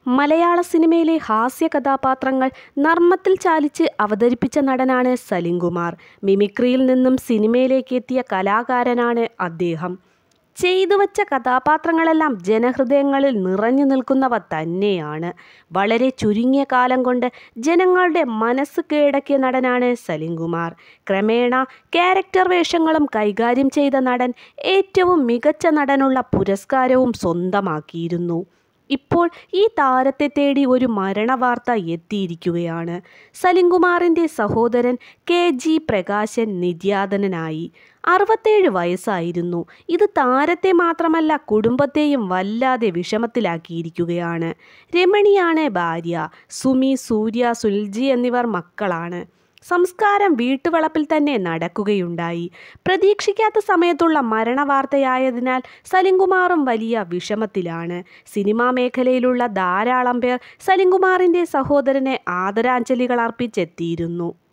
മലയാള സിനിമയിലെ ഹാസ്യ കഥാപാത്രങ്ങൾ നർമ്മത്തിൽ ചാലിച്ച് അവതരിപ്പിച്ച നടനാണ് സലിംകുമാർ മിമിക്രിയിൽ നിന്നും സിനിമയിലേക്ക് എത്തിയ കലാകാരനാണ് അദ്ദേഹം ചെയ്തുവച്ച കഥാപാത്രങ്ങളെല്ലാം ജനഹൃദയങ്ങളിൽ നിറഞ്ഞു നിൽക്കുന്നവ തന്നെയാണ് വളരെ ചുരുങ്ങിയ കാലം കൊണ്ട് ജനങ്ങളുടെ മനസ്സ് കീഴടക്കിയ നടനാണ് സലിംകുമാർ ക്രമേണ ക്യാരക്ടർ വേഷങ്ങളും കൈകാര്യം ചെയ്ത നടൻ ഏറ്റവും മികച്ച നടനുള്ള പുരസ്കാരവും സ്വന്തമാക്കിയിരുന്നു ഇപ്പോൾ ഈ താരത്തെ തേടി ഒരു മരണവാർത്ത എത്തിയിരിക്കുകയാണ് സലിംകുമാറിൻ്റെ സഹോദരൻ കെ ജി പ്രകാശൻ നിര്യാതനായി അറുപത്തേഴ് വയസ്സായിരുന്നു ഇത് താരത്തെ മാത്രമല്ല കുടുംബത്തെയും വല്ലാതെ വിഷമത്തിലാക്കിയിരിക്കുകയാണ് രമണിയാണ് ഭാര്യ സുമി സൂര്യ സുൽജി എന്നിവർ മക്കളാണ് സംസ്കാരം വീട്ടുവളപ്പിൽ തന്നെ നടക്കുകയുണ്ടായി പ്രതീക്ഷിക്കാത്ത സമയത്തുള്ള മരണവാർത്തയായതിനാൽ സലിംകുമാറും വലിയ വിഷമത്തിലാണ് സിനിമാ മേഖലയിലുള്ള ധാരാളം പേർ സലിംകുമാറിൻ്റെ സഹോദരനെ ആദരാഞ്ജലികൾ അർപ്പിച്ചെത്തിയിരുന്നു